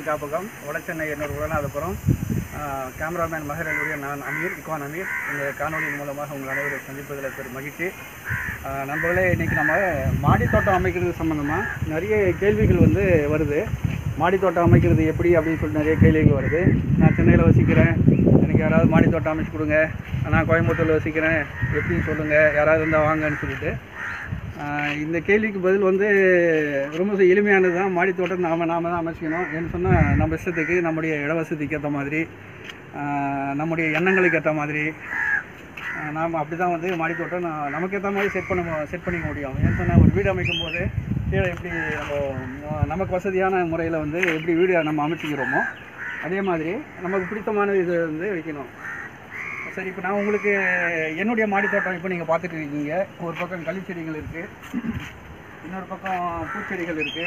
காப்பகம் வடசென்னை என்னோட உடனாதபுரம் கேமராமேன் மகரனுடைய நான் அமீர் இக்வான் அமீர் இந்த காணொலியின் மூலமாக உங்கள் அனைவரை சந்திப்பதில் பெரும் மகிழ்ச்சி ஆஹ் நண்பர்களே இன்றைக்கி நம்ம மாடித்தோட்டம் அமைக்கிறது சம்மந்தமாக நிறைய கேள்விகள் வந்து வருது மாடித்தோட்டம் அமைக்கிறது எப்படி அப்படின்னு சொல்லிட்டு நிறைய கேள்விகள் வருது நான் சென்னையில் வசிக்கிறேன் எனக்கு யாராவது மாடித்தோட்டம் அமைச்சு கொடுங்க நான் கோயம்புத்தூரில் வசிக்கிறேன் எப்படின்னு சொல்லுங்கள் யாராவது இருந்தால் வாங்கன்னு சொல்லிட்டு ஆஹ் இந்த கேள்விக்கு பதில் வந்து ரொம்ப எளிமையானது தான் மாடி தோட்டம் நாம நாம தான் அமைச்சிக்கணும் ஏன்னு சொன்னால் நம்ம இஷ்டத்துக்கு நம்முடைய இட வசதிக்கு ஏற்ற மாதிரி ஆஹ் நம்முடைய எண்ணங்களுக்கு ஏற்ற மாதிரி ஆஹ் நாம் அப்படி தான் வந்து மாடி தோட்டம் நான் நமக்கு ஏற்ற மாதிரி செட் பண்ண செட் பண்ணிக்க முடியும் ஏன்னு சொன்னால் ஒரு வீடு அமைக்கும் போது கீழே எப்படி நம்ம நமக்கு வசதியான முறையில் வந்து எப்படி வீடு நம்ம அமைச்சிக்கிறோமோ அதே மாதிரி நமக்கு பிடித்தமான இது வந்து வைக்கணும் சரி இப்போ நான் உங்களுக்கு என்னுடைய மாடி தோட்டம் இப்போ நீங்கள் பார்த்துட்டு இருக்கீங்க ஒரு பக்கம் களிச்செடிகள் இருக்குது இன்னொரு பக்கம் பூச்செடிகள் இருக்குது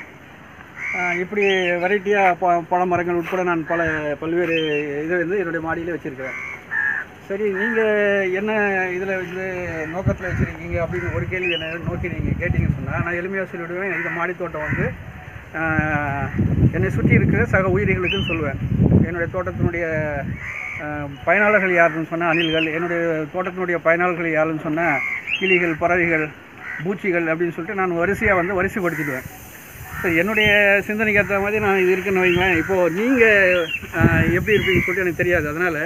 இப்படி வெரைட்டியாக ப பழ மரங்கள் உட்பட நான் பல பல்வேறு இதை வந்து என்னுடைய மாடியிலே வச்சுருக்கிறேன் சரி நீங்கள் என்ன இதில் வந்து நோக்கத்தில் வச்சுருக்கீங்க அப்படின்னு ஒரு கேள்வி என்ன நோக்கி நீங்கள் கேட்டீங்கன்னு சொன்னால் நான் எளிமையாக சொல்லிவிடுவேன் இந்த மாடி தோட்டம் வந்து ஆஹ், என்னை சுற்றி இருக்கிற சக உயிரிகளுக்குன்னு சொல்லுவேன் என்னுடைய தோட்டத்தினுடைய ஆஹ், பயனாளர்கள் யாருன்னு சொன்னால் அணில்கள் என்னுடைய தோட்டத்தினுடைய பயனாளர்கள் யாருன்னு சொன்னால் கிளிகள் பறவைகள் பூச்சிகள் அப்படின்னு சொல்லிட்டு நான் வரிசையாக வந்து வரிசைப்படுத்திடுவேன் ஸோ என்னுடைய சிந்தனைக்கு ஏற்ற மாதிரி நான் இது இருக்குன்னு வைங்களேன் இப்போது நீங்கள் எப்படி இருப்பீங்கன்னு சொல்லிட்டு எனக்கு தெரியாது அதனால்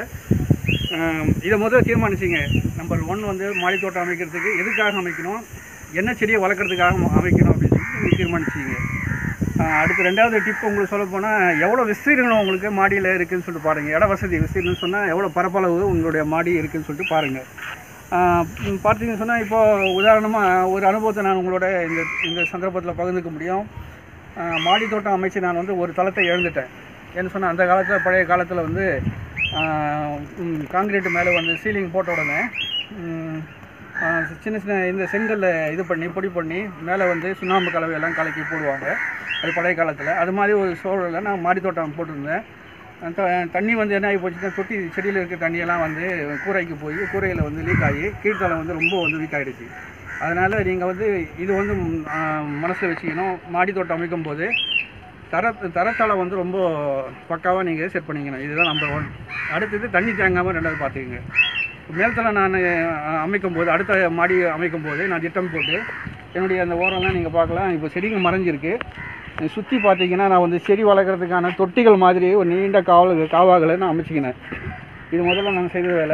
இதை முதல்ல தீர்மானிச்சிங்க நம்பர் ஒன் வந்து மாடித்தோட்டம் அமைக்கிறதுக்கு எதுக்காக அமைக்கணும் என்ன செடியை வளர்க்குறதுக்காக ம- அமைக்கணும் அப்படின்னு சொல்லிட்டு நீங்கள் தீர்மானிச்சிங்க ஆஹ் அடுத்து ரெண்டாவது டிப் உங்களுக்கு சொல்ல போனால் எவ்வளோ விஸ்தீர்ணம் உங்களுக்கு மாடியில் இருக்குதுன்னு சொல்லிட்டு பாருங்கள் இட வசதி விஸ்தீர்ணம் சொன்னால் எவ்வளோ பரப்பளவு உங்களுடைய மாடி இருக்குதுன்னு சொல்லிட்டு பாருங்கள் பார்த்தீங்கன்னு சொன்னால் இப்போது உதாரணமாக ஒரு அனுபவத்தை நான் உங்களோட இந்த இந்த சந்தர்ப்பத்தில் பகிர்ந்துக்க முடியும் ஆஹ் மாடி தோட்டம் அமைச்சு நான் வந்து ஒரு தளத்தை இழந்துட்டேன் ஏன்னு சொன்னால் அந்த காலத்தில் பழைய காலத்தில் வந்து ஆஹ் ம், காங்கிரீட் மேலே வந்து சீலிங் போட்ட உடனே ம், ஆஹ் சின்ன சின்ன இந்த செங்கல்ல இது பண்ணி பொடி பண்ணி மேலே வந்து சுண்ணாம்பு கலவையெல்லாம் கலக்கி போடுவாங்க அது பழைய காலத்தில் அது மாதிரி ஒரு சூழலில் நான் மாடி தோட்டம் போட்டிருந்தேன் அந்த தண்ணி வந்து என்ன ஆகி போச்சுன்னா தொட்டி செடியில் இருக்க தண்ணியெல்லாம் வந்து கூரைக்கு போய் கூரையில் வந்து லீக் ஆகி கீழ்த்தளம் வந்து ரொம்ப வந்து வீக் ஆகிடுச்சு அதனால் நீங்கள் வந்து இது வந்து மனசில் வச்சுக்கணும் மாடி தோட்டம் அமைக்கும் போது தர தரத்தளம் வந்து ரொம்ப பக்காவாக நீங்கள் செட் பண்ணிக்கணும் இதுதான் நம்பர் ஒன் அடுத்தது தண்ணி தேங்காமல் ரெண்டாவது பார்த்துக்குங்க மேல்தளம் நான் அஹ், அமைக்கும் போது அடுத்த மாடி அமைக்கும் போது நான் திட்டம் போட்டு என்னுடைய அந்த ஓரம்லாம் நீங்கள் பார்க்கலாம் இப்போ செடிங்க மறைஞ்சிருக்கு சுற்றி பார்த்தீங்கன்னா நான் வந்து செடி வளர்க்குறதுக்கான தொட்டிகள் மாதிரி ஒரு நீண்ட காவல் காவாகளை நான் அமைச்சிக்கினேன் இது முதல்ல நான் செய்த வேலை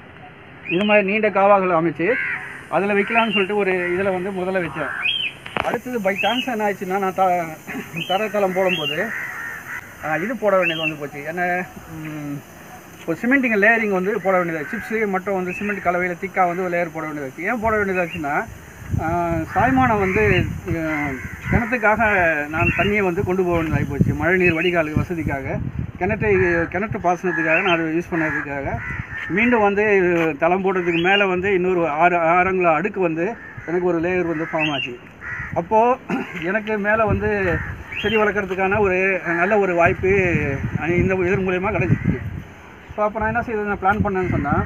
இது மாதிரி நீண்ட காவாகளை அமைச்சு அதில் வைக்கலாம்னு சொல்லிட்டு ஒரு இதில் வந்து முதல்ல வச்சேன் அடுத்தது பை சான்ஸ் என்ன ஆயிடுச்சுன்னா நான் த தரத்தளம் போடும்போது ஆஹ், இது போட வேண்டியது வந்து போச்சு என்ன ம், இப்போ சிமெண்ட்டிங்க லேயரிங் வந்து போட வேண்டியது சிப்ஸு மட்டும் வந்து சிமெண்ட் கலவையில் திக்காக வந்து ஒரு லேயர் போட வேண்டியது ஏன் போட வேண்டியதாச்சுன்னா ஆஹ், சாய்மானம் வந்து ஆஹ், கிணத்துக்காக நான் தண்ணியை வந்து கொண்டு போக வேண்டியதாகி போச்சு மழைநீர் வடிகால் வசதிக்காக கிணற்றை கிணற்று பாசனத்துக்காக நான் அதை யூஸ் பண்ணதுக்காக மீண்டும் வந்து தளம் போடுறதுக்கு மேலே வந்து இன்னொரு ஆறு ஆறங்கள அடுக்கு வந்து எனக்கு ஒரு லேயர் வந்து ஃபார்ம் ஆச்சு அப்போது எனக்கு மேலே வந்து செடி வளர்க்குறதுக்கான ஒரு நல்ல ஒரு வாய்ப்பு அஹ், இந்த இதன் மூலயமா கிடச்சிச்சு ஸோ அப்போ நான் என்ன செய்தது நான் பிளான் பண்ணேன்னு சொன்னால்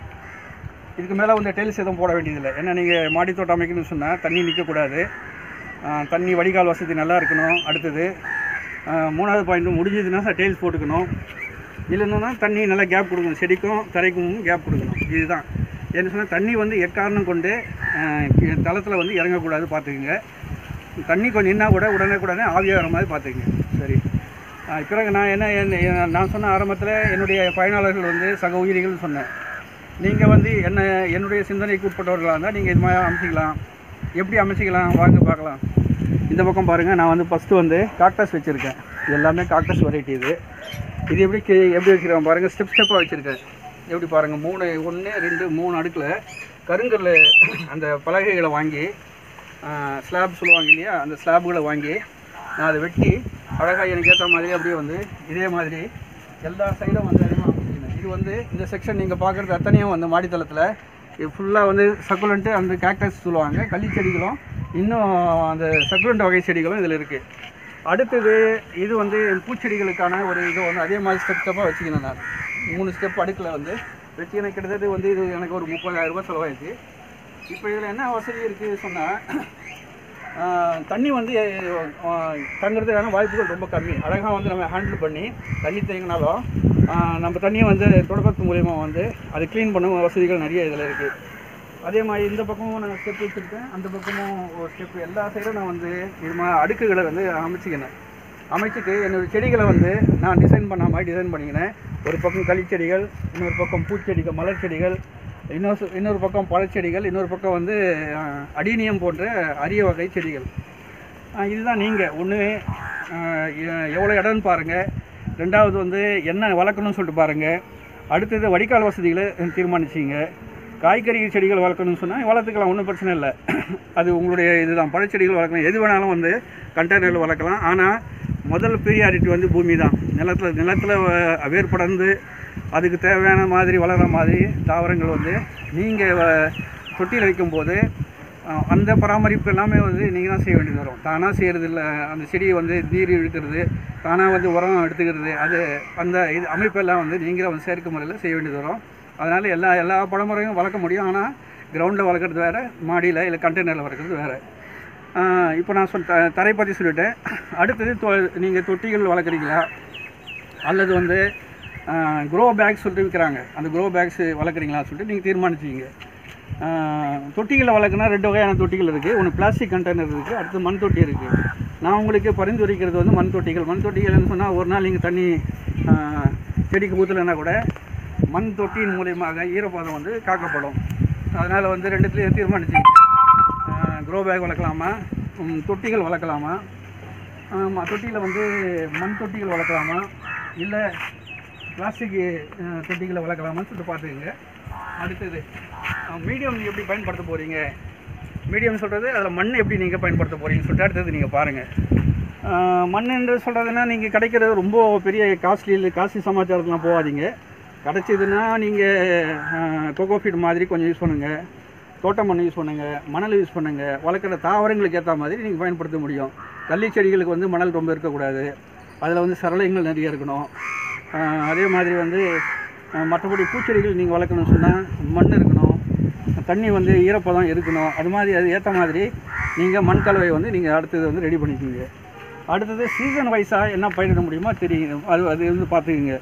இதுக்கு மேலே வந்து டைல்ஸ் எதுவும் போட வேண்டியதில்லை ஏன்னா நீங்கள் மாடி தோட்டம் அமைக்கணும்னு சொன்னால் தண்ணி நிற்கக்கூடாது ஆஹ் தண்ணி வடிகால் வசதி நல்லா இருக்கணும் அடுத்தது ஆஹ் மூணாவது பாயிண்ட் முடிஞ்சதுன்னா டைல்ஸ் போட்டுக்கணும் இல்லைன்னா தண்ணி நல்லா கேப் கொடுக்கணும் செடிக்கும் தரைக்கும் கேப் கொடுக்கணும் இதுதான் என்ன சொன்னால் தண்ணி வந்து எக்காரணம் கொண்டு தளத்தில் வந்து இறங்கக்கூடாது பார்த்துக்குங்க தண்ணி கொஞ்சம் நின்னா கூட உடனே உடனே ஆவியாகிற மாதிரி பார்த்துக்குங்க சரி ஆஹ் பிறகு நான் என்ன என்ன- நான் சொன்ன ஆரம்பத்தில் என்னுடைய பயனாளர்கள் வந்து சக உயிரிகள்னு சொன்னேன் நீங்கள் வந்து என்ன என்னுடைய சிந்தனைக்கு உட்பட்டவர்களாக இருந்தால் நீங்கள் இது மாதிரி அமைச்சிக்கலாம் எப்படி அமைச்சிக்கலாம் வாங்க பார்க்கலாம் இந்த பக்கம் பாருங்கள் நான் வந்து ஃபஸ்ட்டு வந்து காக்டஸ் வச்சுருக்கேன் இது எல்லாமே காக்டஸ் வெரைட்டி இது இது எப்படி கி- எப்படி வச்சுருக்கேன் பாருங்கள் ஸ்டெப் ஸ்டெப்பாக வச்சுருக்கேன் எப்படி பாருங்கள் மூணு ஒன்று ரெண்டு மூணு அடுக்கில் கருங்கல் அந்த பலகைகளை வாங்கி ஸ்லாப் சொல்லுவாங்க இல்லையா அந்த ஸ்லாப்புகளை வாங்கி நான் அதை வெட்டி அழகாக எனக்கு ஏற்ற மாதிரி அப்படியே வந்து இதே மாதிரி எல்லா சைடும் வந்து அதிகமாக அமைச்சிக்கணும் இது வந்து இந்த செக்ஷன் நீங்கள் பார்க்குறது அத்தனையும் வந்து மாடித்தளத்தில் இது ஃபுல்லாக வந்து சக்குலண்ட்டு அந்த கேக்டஸ் சொல்லுவாங்க களி செடிகளும் இன்னும் அந்த சக்குலண்ட் வகை செடிகளும் இதில் இருக்குது அடுத்தது இது வந்து பூச்செடிகளுக்கான ஒரு இது வந்து அதே மாதிரி ஸ்டெப் ஸ்டெப்பாக வச்சுக்கணும் நான் மூணு ஸ்டெப் அடுக்கில் வந்து வச்சு எனக்கு கிட்டத்தட்ட வந்து இது எனக்கு ஒரு முப்பதாயிரம் ரூபாய் செலவாயிடுச்சு இப்போ இதில் என்ன வசதி இருக்குது சொன்னால் ஆஹ் தண்ணி வந்து ஆஹ் தங்குறதுக்கான வாய்ப்புகள் ரொம்ப கம்மி அழகாக வந்து நம்ம ஹேண்டில் பண்ணி தண்ணி தேங்கினாலும் ஆஹ் நம்ம தண்ணியை வந்து தொடக்கத்து மூலயமா வந்து அதை க்ளீன் பண்ண வசதிகள் நிறைய இதில் இருக்குது அதே மாதிரி இந்த பக்கமும் நான் ஸ்டெப் வச்சுருக்கேன் அந்த பக்கமும் ஒரு ஸ்டெப் எல்லா சைடும் நான் வந்து இது மாதிரி அடுக்குகளை வந்து அமைச்சிக்கினேன் அமைச்சிட்டு என்னோடய செடிகளை வந்து நான் டிசைன் பண்ண மாதிரி டிசைன் பண்ணிக்கினேன் ஒரு பக்கம் களிச்செடிகள் இன்னொரு பக்கம் பூச்செடிகள் மலர் செடிகள் இன்னொரு இன்னொரு பக்கம் பழச்செடிகள் இன்னொரு பக்கம் வந்து அஹ், அடீனியம் போன்ற அரிய வகை செடிகள் அஹ், இதுதான் நீங்கள் ஒன்று எவ்வளோ இடம்னு பாருங்கள் ரெண்டாவது வந்து என்ன வளர்க்கணும்னு சொல்லிட்டு பாருங்கள் அடுத்தது வடிகால் வசதிகளை தீர்மானிச்சிங்க காய்கறி செடிகள் வளர்க்கணும்னு சொன்னால் வளர்த்துக்கலாம் ஒன்றும் பிரச்சனை இல்லை அது உங்களுடைய இதுதான் பழச்செடிகள் வளர்க்கலாம் எது வேணாலும் வந்து கண்டெய்னரில் வளர்க்கலாம் ஆனால் முதல் ப்ரியாரிட்டி வந்து பூமி தான் நிலத்தில் நிலத்தில் வேர் படர்ந்து அதுக்கு தேவையான மாதிரி வளர்கிற மாதிரி தாவரங்கள் வந்து நீங்கள் தொட்டியில் வைக்கும்போது அஹ், அந்த பராமரிப்பு எல்லாமே வந்து நீங்கள் தான் செய்ய வேண்டியது வரும் தானாக செய்கிறது இல்லை அந்த செடியை வந்து நீர் இழுக்கிறது தானாக வந்து உரம் எடுத்துக்கிறது அது அந்த இது அமைப்பெல்லாம் வந்து நீங்கள் வந்து செயற்கை முறையில் செய்ய வேண்டியது வரும் அதனால் எல்லா எல்லா பழமுறையும் வளர்க்க முடியும் ஆனால் கிரவுண்டில் வளர்க்குறது வேறு மாடியில் இல்லை கண்டெய்னரில் வளர்க்குறது வேறு இப்போ நான் சொல் த- தரை பற்றி சொல்லிட்டேன் அடுத்தது தொ நீங்கள் தொட்டிகள் வளர்க்குறீங்களா அல்லது வந்து க்ரோ பேக்ஸ் சொல்லிட்டு விற்கிறாங்க அந்த க்ரோ பேக்ஸ் வளர்க்குறீங்களா சொல்லிட்டு நீங்கள் தீர்மானிச்சிங்க தொட்டிகளை வளர்க்குனா ரெண்டு வகையான தொட்டிகள் இருக்குது ஒன்று பிளாஸ்டிக் கண்டெய்னர் இருக்குது அடுத்து மண் தொட்டி இருக்குது நான் உங்களுக்கு பரிந்துரைக்கிறது வந்து மண் தொட்டிகள் மண் தொட்டிகள்னு சொன்னால் ஒரு நாள் நீங்கள் தண்ணி ஆஹ், செடிக்கு ஊற்றலைன்னா கூட மண் தொட்டியின் மூலியமாக ஈரப்பதம் வந்து காக்கப்படும் அதனால் வந்து ரெண்டுத்துலேயும் தீர்மானிச்சிங்க க்ரோ பேக் வளர்க்கலாமா ம், தொட்டிகள் வளர்க்கலாமா ஆமாம் தொட்டியில் வந்து மண் தொட்டிகள் வளர்க்கலாமா இல்லை பிளாஸ்டிக் தொட்டிகளை வளர்க்கலாமான்னு சொல்லிட்டு பார்த்துக்குங்க அடுத்தது மீடியம் எப்படி பயன்படுத்த போகிறீங்க மீடியம் சொல்கிறது அதில் மண் எப்படி நீங்கள் பயன்படுத்த போகிறீங்கன்னு சொல்லிட்டு அடுத்தது நீங்கள் பாருங்கள் மண் என்று சொல்கிறதுனா நீங்கள் கிடைக்கிறது ரொம்ப பெரிய காஸ்ட்லி காஸ்ட்லி சமாச்சாரத்துலாம் போகாதீங்க கிடச்சிதுன்னா நீங்கள் கோகோ ஃபீட் மாதிரி கொஞ்சம் யூஸ் பண்ணுங்கள் தோட்ட மண் யூஸ் பண்ணுங்கள் மணல் யூஸ் பண்ணுங்கள் வளர்க்குற தாவரங்களுக்கு ஏற்ற மாதிரி நீங்கள் பயன்படுத்த முடியும் கள்ளி செடிகளுக்கு வந்து மணல் ரொம்ப இருக்கக்கூடாது அதில் வந்து சரளைங்கள் நிறைய இருக்கணும் ஆஹ் அதே மாதிரி வந்து ஆஹ் மற்றபடி பூச்செடிகள் நீங்கள் வளர்க்கணும்னு சொன்னால் மண் இருக்கணும் தண்ணி வந்து ஈரப்பதம் இருக்கணும் அது மாதிரி அது ஏற்ற மாதிரி நீங்கள் மண் கலவை வந்து நீங்கள் அடுத்தது வந்து ரெடி பண்ணிக்கோங்க அடுத்தது சீசன் வைஸாக என்ன பயிரிட முடியுமோ தெரியும் அது அது வந்து பார்த்துக்குங்க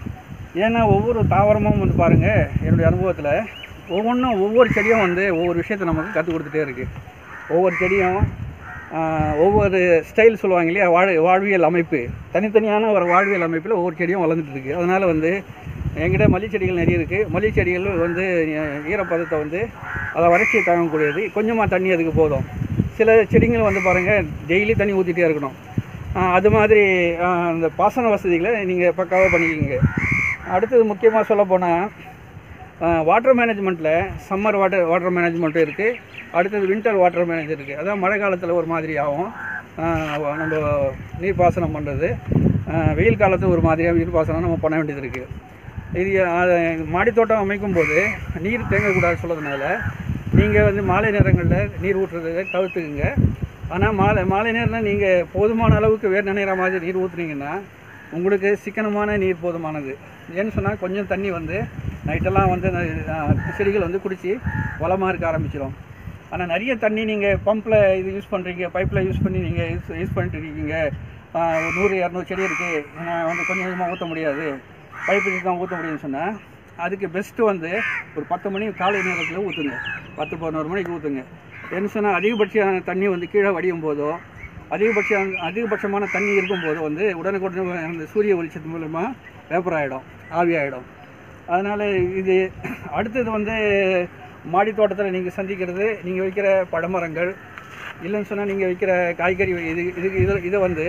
ஏன்னா ஒவ்வொரு தாவரமும் வந்து பாருங்கள் என்னுடைய அனுபவத்தில் ஒவ்வொன்றும் ஒவ்வொரு செடியும் வந்து ஒவ்வொரு விஷயத்தை நமக்கு கற்றுக் கொடுத்துட்டே இருக்குது ஒவ்வொரு செடியும் ஆஹ், ஒவ்வொரு ஸ்டைல் சொல்லுவாங்க இல்லையா வாழ் வாழ்வியல் அமைப்பு தனித்தனியான ஒரு வாழ்வியல் அமைப்பில் ஒவ்வொரு செடியும் வளர்ந்துட்டு இருக்கு அதனால் வந்து என்கிட்ட மல்லிகை செடிகள் நிறைய இருக்குது மல்லிகை செடிகள் வந்து அஹ், ஈரப்பதத்தை வந்து அதை வறட்சியை தாங்கக்கூடியது கொஞ்சமாக தண்ணி அதுக்கு போதும் சில செடிகள் வந்து பாருங்கள் டெய்லி தண்ணி ஊற்றிட்டே இருக்கணும் ஆஹ், அது மாதிரி ஆஹ், அந்த பாசன வசதிகளை நீங்கள் பக்காவாக பண்ணிக்கிங்க அடுத்தது முக்கியமாக சொல்ல போனால் வாட்டர் மேனேஜ்மெண்ட்டில் சம்மர் வாட்டர் வாட்டர் மேனேஜ்மெண்ட்டும் இருக்குது அடுத்தது வின்டர் வாட்டர் மேனேஜ் இருக்குது அதான் மழை காலத்தில் ஒரு மாதிரி ஆகும் ஆஹ் நம்ம நீர்ப்பாசனம் பண்ணுறது வெயில் காலத்தில் ஒரு மாதிரியாக நீர்ப்பாசனம் நம்ம பண்ண வேண்டியது இருக்குது இது ஆஹ், மாடித்தோட்டம் அமைக்கும் போது நீர் தேங்கக்கூடாது சொல்கிறதுனால நீங்கள் வந்து மாலை நேரங்களில் நீர் ஊற்றுறதை தவிர்த்துக்குங்க ஆனால் மாலை மாலை நேரத்தில் நீங்கள் போதுமான அளவுக்கு வேர் நினைகிற மாதிரி நீர் ஊற்றுனீங்கன்னா உங்களுக்கு சிக்கனமான நீர் போதுமானது ஏன்னு சொன்னால் கொஞ்சம் தண்ணி வந்து நைட்டெல்லாம் வந்து அஹ், செடிகள் வந்து குடித்து வளமாக இருக்க ஆரம்பிச்சிடும் ஆனால் நிறைய தண்ணி நீங்கள் பம்பில் இது யூஸ் பண்ணுறீங்க பைப்பில் யூஸ் பண்ணி நீங்கள் யூஸ் யூஸ் பண்ணிட்டு இருக்கீங்க ஆஹ், ஒரு நூறு இரநூறு செடி இருக்குது நான் வந்து கொஞ்சம் கொஞ்சமாக ஊற்ற முடியாது பைப்புக்கு தான் ஊற்ற முடியும்னு சொன்னால் அதுக்கு பெஸ்ட்டு வந்து ஒரு பத்து மணி காலை நேரத்தில் ஊற்றுங்க பத்து பதினோரு மணிக்கு ஊற்றுங்க என்ன சொன்னால் அதிகபட்ச தண்ணி வந்து கீழே வடியும் போதோ அதிகபட்ச அதிகபட்சமான தண்ணி இருக்கும்போது வந்து உடனுக்குடன் அந்த சூரிய வெளிச்சத்து மூலமாக வேப்பர் ஆகிடும் ஆவியாகிடும் அதனால் இது அடுத்தது வந்து மாடி தோட்டத்தில் நீங்கள் சந்திக்கிறது நீங்கள் வைக்கிற பழமரங்கள் இல்லைன்னு சொன்னால் நீங்கள் வைக்கிற காய்கறி இது இது இது இதை வந்து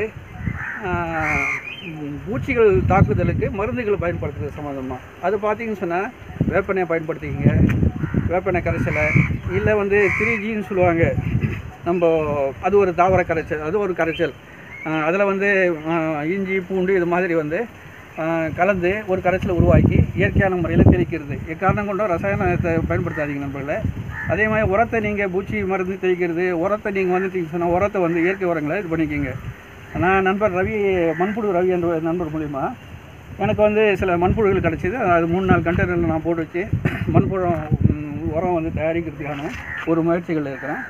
ஆஹ், ம், பூச்சிகள் தாக்குதலுக்கு மருந்துகள் பயன்படுத்துறது சம்மந்தமாக அது பார்த்தீங்கன்னு சொன்னால் வேப்பெண்ணெய் பயன்படுத்திக்கிங்க வேப்பெண்ணெய் கரைசலை இல்லை வந்து த்ரீ ஜின்னு சொல்லுவாங்க நம்ம அது ஒரு தாவர கரைச்சல் அது ஒரு கரைச்சல் அதில் வந்து ஆஹ், இஞ்சி பூண்டு இது மாதிரி வந்து ஆஹ், கலந்து ஒரு கரைச்சலை உருவாக்கி இயற்கையான முறையில் தெளிக்கிறது எக்காரணம் கொண்டோ ரசாயனத்தை பயன்படுத்தாதீங்க நண்பர்களே அதே மாதிரி உரத்தை நீங்கள் பூச்சி மருந்து தெளிக்கிறது உரத்தை நீங்கள் வந்து சொன்னால் உரத்தை வந்து இயற்கை உரங்களை இது பண்ணிக்கிங்க நான் நண்பர் ரவி மண்புழு ரவி என்ற ஒரு நண்பர் மூலிமா எனக்கு வந்து சில மண்புழுகள் கிடச்சிது அது மூணு நாலு கண்டெய்னரில் நான் போட்டு வச்சு மண்புழு ம், உரம் வந்து தயாரிக்கிறதுக்கான ஒரு முயற்சிகள் இருக்கிறேன்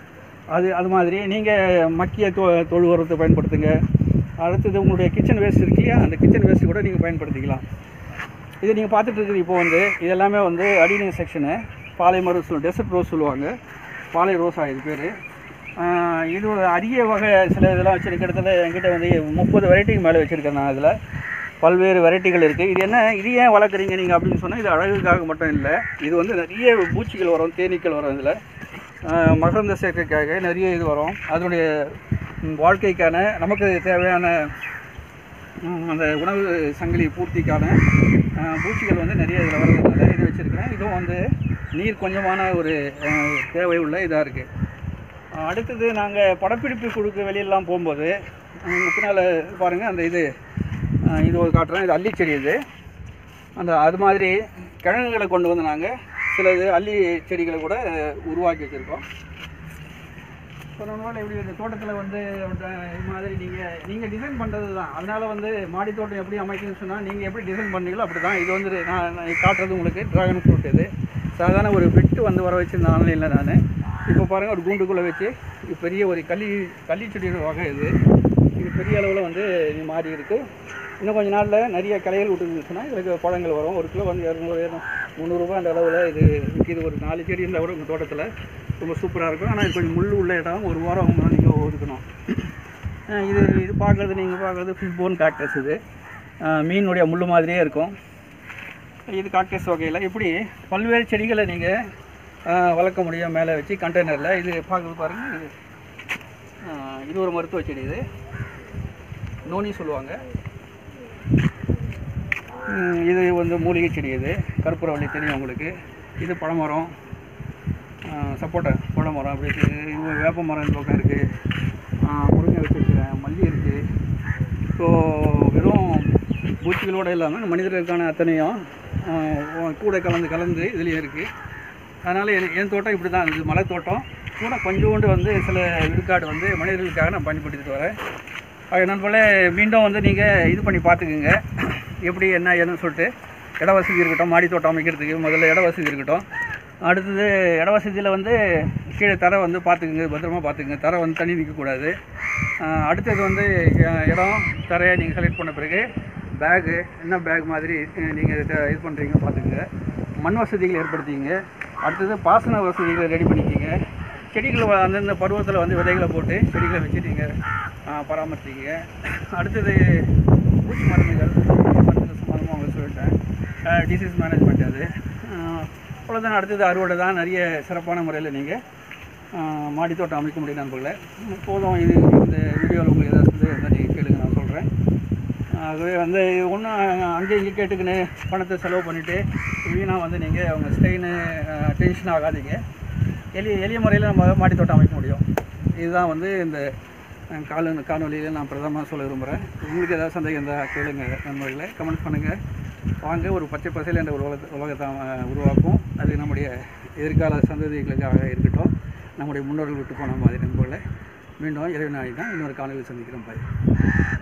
அது அது மாதிரி நீங்கள் மக்கிய தொ தொழு உரத்தை பயன்படுத்துங்க அடுத்தது உங்களுடைய கிச்சன் வேஸ்ட் இருக்கு இல்லையா அந்த கிச்சன் வேஸ்ட் கூட நீங்கள் பயன்படுத்திக்கலாம் இது நீங்கள் பார்த்துட்டு இருக்குது இப்போ வந்து இது எல்லாமே வந்து அடிநீர் செக்ஷனு பாலை மரம் சொல்லுவோம் டெசர்ட் ரோஸ் சொல்லுவாங்க பாலை ரோஸா இது பேர் இது ஒரு அரிய வகை சில இதெல்லாம் வச்சுருக்க இடத்துல என்கிட்ட வந்து முப்பது வெரைட்டிக்கு மேலே வச்சுருக்கேன் நான் இதில் பல்வேறு வெரைட்டிகள் இருக்குது இது என்ன இது ஏன் வளர்க்குறீங்க நீங்கள் அப்படின்னு சொன்னால் இது அழகுக்காக மட்டும் இல்லை இது வந்து நிறைய பூச்சிகள் வரும் தேனீக்கள் வரும் இதில் ஆஹ் மகரந்த சேர்க்கைக்காக நிறைய இது வரும் அதனுடைய ம், வாழ்க்கைக்கான நமக்கு தேவையான ம், அந்த உணவு சங்கிலி பூர்த்திக்கான ஆஹ், பூச்சிகள் வந்து நிறைய இதில் வர்றதுனால இது வச்சுருக்கிறேன் இதுவும் வந்து நீர் கொஞ்சமான ஒரு ஆஹ், தேவை உள்ள இதாக இருக்குது அடுத்தது நாங்கள் படப்பிடிப்பு குழுக்கு வெளியெல்லாம் போகும்போது உங்கள் பின்னால் பாருங்கள் அந்த இது ஆஹ், இது ஒரு காட்டுறேன் இது அல்லி செடி இது அந்த அது மாதிரி கிழங்குகளை கொண்டு வந்து நாங்கள் சில இது அல்லி செடிகளை கூட உருவாக்கி வச்சுருக்கோம் சொன்னோம்னா இப்படி இந்த தோட்டத்தில் வந்து அஹ், இது மாதிரி நீங்கள் நீங்கள் டிசைன் பண்ணுறது தான் அதனால் வந்து மாடி தோட்டம் எப்படி அமைக்கணும்னு சொன்னால் நீங்கள் எப்படி டிசைன் பண்ணீங்களோ அப்படி தான் இது வந்து நான் நான் காட்டுறது உங்களுக்கு ட்ராகன் ஃப்ரூட் இது சாதாரண ஒரு வெட்டு வந்து வர வச்சிருந்த ஆன்லைனில் நான் இப்போ பாருங்கள் ஒரு கூண்டுக்குள்ளே வச்சு இது பெரிய ஒரு கள்ளி கள்ளி செடியோட வகை இது இது பெரிய அளவில் வந்து இது மாறி இருக்குது இன்னும் கொஞ்ச நாளில் நிறைய கிளைகள் விட்டுருந்துச்சுன்னா இதுக்கு பழங்கள் வரும் ஒரு கிலோ வந்து இரநூறு முந்நூறுரூவா அந்த அளவில் இது விற்கிது ஒரு நாலு செடி இருந்தால் கூட உங்கள் தோட்டத்தில் ரொம்ப சூப்பராக இருக்கும் ஆனால் இது கொஞ்சம் முள் உள்ள இடம் ஒரு வாரம் ஆகும் நீங்கள் ஒதுக்கணும் அஹ் இது இது பார்க்குறது நீங்கள் பார்க்குறது ஃபிஷ் போன் காக்டஸ் இது அஹ் மீனுடைய முள் மாதிரியே இருக்கும் இது காக்டஸ் வகையில் இப்படி பல்வேறு செடிகளை நீங்கள் வளர்க்க முடியும் மேலே வச்சு கண்டெய்னரில் இது பார்க்குறது பாருங்கள் இது அஹ் இது ஒரு மருத்துவ செடி இது நோனி சொல்லுவாங்க ம், இது வந்து மூலிகை செடி இது கற்பூரவள்ளி தெரியும் உங்களுக்கு இது பழமரம் ஆ, சப்போட்டா பழமரம் அப்படி இருக்குது இது வேப்ப மரம் இந்த பக்கம் இருக்குது முருங்கை வச்சுருக்கிறேன் மல்லி இருக்குது ஸோ வெறும் பூச்சிகளோடு இல்லாமல் மனிதர்களுக்கான அத்தனையும் ஆ, கூட கலந்து கலந்து இதுலேயும் இருக்குது அதனால் என் என் தோட்டம் இப்படி தான் இது மலை தோட்டம் கூட கொஞ்சோண்டு வந்து சில விழுக்காடு வந்து மனிதர்களுக்காக நான் பயன்படுத்திட்டு வரேன் அது நண்பர்களே மீண்டும் வந்து நீங்கள் இது பண்ணி பார்த்துக்குங்க எப்படி என்ன ஏதுன்னு சொல்லிட்டு இட வசதி இருக்கட்டும் மாடி தோட்டம் அமைக்கிறதுக்கு முதல்ல இட வசதி இருக்கட்டும் அடுத்தது இட வசதியில் வந்து கீழே தரை வந்து பார்த்துக்குங்க பத்திரமா பார்த்துக்குங்க தரை வந்து தண்ணி நிற்கக்கூடாது ஆஹ் அடுத்தது வந்து அஹ் இடம் தரையை நீங்கள் செலக்ட் பண்ண பிறகு பேகு என்ன பேக் மாதிரி நீங்கள் இது பண்ணுறீங்க பார்த்துக்குங்க மண் வசதிகள் ஏற்படுத்திங்க அடுத்தது பாசன வசதிகளை ரெடி பண்ணிக்கிங்க செடிகள் வ- அந்தந்த பருவத்தில் வந்து விதைகளை போட்டு செடிகளை வச்சு நீங்கள் பராமரிச்சிங்க அடுத்தது பூச்சி மருந்துகள் மருந்து சம்மந்தமாக உங்களுக்கு சொல்லிட்டேன் டிசீஸ் மேனேஜ்மெண்ட் அது ஆஹ் அவ்வளோதான் அடுத்தது அறுவடை தான் நிறைய சிறப்பான முறையில் நீங்கள் மாடி தோட்டம் அமைக்க முடியும் நண்பர்களே போதும் இது இந்த வீடியோவில் உங்களுக்கு ஏதாவது வந்து இருந்தால் நீங்கள் கேளுங்க நான் சொல்கிறேன் ஆகவே வந்து ஒன்றும் அங்கே இங்கே கேட்டுக்கின்னு பணத்தை செலவு பண்ணிவிட்டு வீணாக வந்து நீங்கள் அவங்க ஸ்டெயின் டென்ஷன் ஆகாதீங்க எளிய எளிய முறையில் நம்ம மாடி தோட்டம் அமைக்க முடியும் இதுதான் வந்து இந்த அஹ், கால காணொலியில் நான் பிரதமாக சொல்ல விரும்புகிறேன் உங்களுக்கு ஏதாவது சந்தேகம் இருந்தால் கேளுங்க நண்பர்களே கமெண்ட் பண்ணுங்கள் வாங்க ஒரு பச்சை பசையில் என்ற ஒரு உலக உலகத்தை அஹ், உருவாக்கும் அது நம்முடைய எதிர்கால சந்ததிகளுக்காக இருக்கட்டும் நம்முடைய முன்னோர்கள் விட்டு போன மாதிரி நண்பர்களே மீண்டும் இறைவனாடி தான் இன்னொரு காணொலியில் சந்திக்கிறோம் பாய்